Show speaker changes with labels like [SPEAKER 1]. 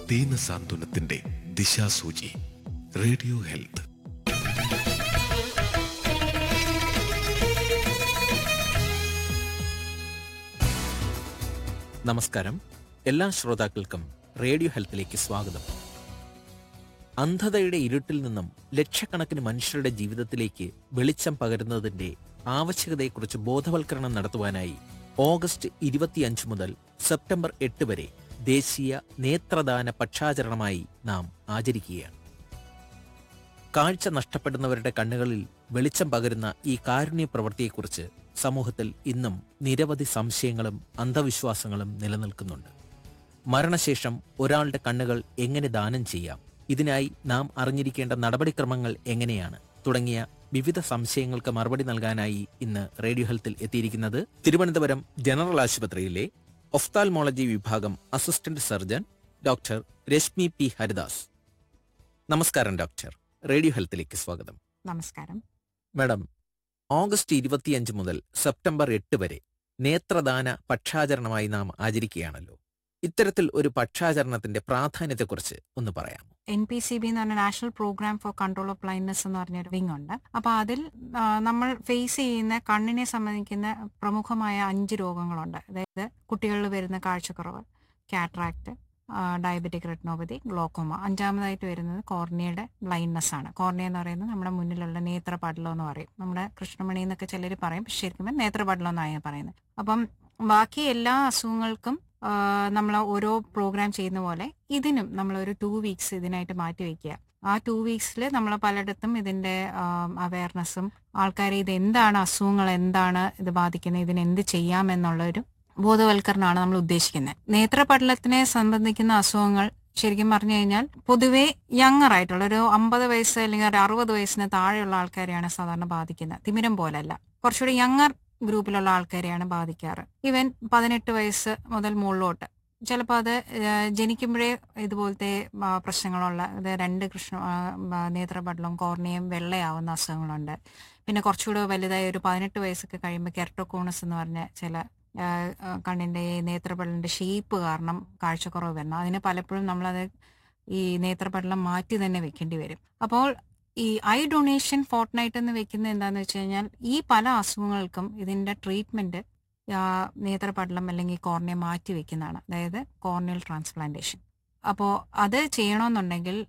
[SPEAKER 1] ദീനസാന്ത്വനത്തിന്റെ ദിശാസൂചി radio health
[SPEAKER 2] നമസ്കാരം എല്ലാ ശ്രോതാക്കൾക്കും റേഡിയോ ഹെൽത്തിലേക്ക് സ്വാഗതം അന്ധതയുടെ ഇരുട്ടിൽ നിന്നും ലക്ഷക്കണക്കിന് മനുഷ്യരുടെ ജീവിതത്തിലേക്ക് വെളിച്ചം പകരുന്നതിന്റെ ആവശ്യകതയെക്കുറിച്ച് ബോധവൽക്കരണം നടത്തുവാനായി ഓഗസ്റ്റ് ഇരുപത്തിയഞ്ച് മുതൽ സെപ്റ്റംബർ എട്ട് വരെ ദേശീയ നേത്രദാന പക്ഷാചരണമായി നാം ആചരിക്കുകയാണ് കാഴ്ച നഷ്ടപ്പെടുന്നവരുടെ കണ്ണുകളിൽ വെളിച്ചം പകരുന്ന ഈ കാരുണ്യ പ്രവൃത്തിയെക്കുറിച്ച് സമൂഹത്തിൽ ഇന്നും നിരവധി സംശയങ്ങളും അന്ധവിശ്വാസങ്ങളും നിലനിൽക്കുന്നുണ്ട് മരണശേഷം ഒരാളുടെ കണ്ണുകൾ എങ്ങനെ ദാനം ചെയ്യാം ഇതിനായി നാം അറിഞ്ഞിരിക്കേണ്ട നടപടിക്രമങ്ങൾ എങ്ങനെയാണ് തുടങ്ങിയ വിവിധ സംശയങ്ങൾക്ക് മറുപടി നൽകാനായി ഇന്ന് റേഡിയോ ഹെൽത്തിൽ എത്തിയിരിക്കുന്നത് തിരുവനന്തപുരം ജനറൽ ആശുപത്രിയിലെ ഒഫ്താൽമോളജി വിഭാഗം assistant surgeon doctor Reshmi P Haridas നമസ്കാരം ഡോക്ടർ റേഡിയോ ഹെൽത്തിലേക്ക് സ്വാഗതം
[SPEAKER 3] നമസ്കാരം
[SPEAKER 2] മാഡം ഓഗസ്റ്റ് ഇരുപത്തിയഞ്ച് മുതൽ സെപ്റ്റംബർ എട്ട് വരെ നേത്രദാന പക്ഷാചരണമായി നാം ആചരിക്കുകയാണല്ലോ ഇത്തരത്തിൽ ഒരു പക്ഷാചരണത്തിന്റെ പ്രാധാന്യത്തെക്കുറിച്ച് ഒന്ന് പറയാമോ
[SPEAKER 3] എൻ പി സി ബി എന്ന് പറഞ്ഞ national programme for control of blindness എന്ന് പറഞ്ഞൊരു വിങ് ഉണ്ട് അപ്പൊ അതിൽ ആ, നമ്മൾ ഫേസ് ചെയ്യുന്ന കണ്ണിനെ സംബന്ധിക്കുന്ന പ്രമുഖമായ അഞ്ച് രോഗങ്ങളുണ്ട് അതായത് കുട്ടികളിൽ വരുന്ന കാഴ്ചക്കുറവ് കാട്രാക്ട് ഡയബറ്റിക് റെറ്റിനോപ്പതി ഗ്ലോക്കോമ അഞ്ചാമതായിട്ട് വരുന്നത് കോർണിയയുടെ ബ്ലൈൻഡ്നെസ് ആണ് കോർണിയ എന്ന് പറയുന്നത് നമ്മുടെ മുന്നിലുള്ള നേത്രപടലം എന്ന് പറയും നമ്മുടെ കൃഷ്ണമണി എന്നൊക്കെ ചിലർ പറയും പക്ഷെ ശരിക്കും നേത്രപടലം എന്നാണ് പറയുന്നത് അപ്പം ബാക്കി എല്ലാ അസുഖങ്ങൾക്കും നമ്മൾ ഓരോ പ്രോഗ്രാം ചെയ്യുന്ന പോലെ ഇതിനും നമ്മൾ ഒരു ടു വീക്സ് ഇതിനായിട്ട് മാറ്റി വെക്കുക ആ ടു വീക്സിൽ നമ്മൾ പലയിടത്തും ഇതിന്റെ അവയർനെസ്സും ആൾക്കാരെ ഇത് എന്താണ് അസുഖങ്ങൾ എന്താണ് ഇത് ബാധിക്കുന്നത് ഇതിന് എന്ത് ചെയ്യാം എന്നുള്ള ഒരു ബോധവൽക്കരണമാണ് നമ്മൾ ഉദ്ദേശിക്കുന്നത് നേത്രപടലത്തിനെ സംബന്ധിക്കുന്ന അസുഖങ്ങൾ ശരിക്കും പറഞ്ഞു കഴിഞ്ഞാൽ പൊതുവെ യങ്ങർ ആയിട്ടുള്ള ഒരു അമ്പത് വയസ്സ് അല്ലെങ്കിൽ ഒരു അറുപത് വയസ്സിന് താഴെയുള്ള ആൾക്കാരെയാണ് സാധാരണ ബാധിക്കുന്നത് തിമിരം പോലല്ല കുറച്ചുകൂടി യങ്ങർ ഗ്രൂപ്പിലുള്ള ആൾക്കാരെയാണ് ബാധിക്കാറ് ഇവൻ പതിനെട്ട് വയസ്സ് മുതൽ മുകളിലോട്ട് ചിലപ്പോൾ അത് ഏഹ്, ജനിക്കുമ്പോഴേ ഇതുപോലത്തെ ആ, പ്രശ്നങ്ങളുള്ള ഇത് രണ്ട് കൃഷ്ണ ആ, ആ, നേത്രപടലം കോർണിയം വെള്ളയാവുന്ന അസുഖങ്ങളുണ്ട് പിന്നെ കുറച്ചുകൂടെ വലുതായി ഒരു പതിനെട്ട് വയസ്സൊക്കെ കഴിയുമ്പോൾ കെർട്ടോകോണസ് എന്ന് പറഞ്ഞ ചില ആ, ആ, കണ്ണിന്റെ ഈ നേത്രപടലിന്റെ ഷേപ്പ് കാരണം കാഴ്ചക്കുറവ് വരുന്നു അതിന് പലപ്പോഴും നമ്മളത് ഈ നേത്രപടലം മാറ്റി തന്നെ വെക്കേണ്ടി വരും അപ്പോൾ ഈ ഐ ഡൊണേഷൻ ഫോർട്ട് നൈറ്റ് എന്ന് വെക്കുന്നത് എന്താന്ന് വെച്ച് കഴിഞ്ഞാൽ ഈ പല അസുഖങ്ങൾക്കും ഇതിന്റെ ട്രീറ്റ്മെന്റ് നേത്രപടലം അല്ലെങ്കിൽ കോർണിയ മാറ്റി വെക്കുന്നതാണ് അതായത് കോർണിയൽ ട്രാൻസ്പ്ലാന്റേഷൻ അപ്പോൾ അത് ചെയ്യണമെന്നുണ്ടെങ്കിൽ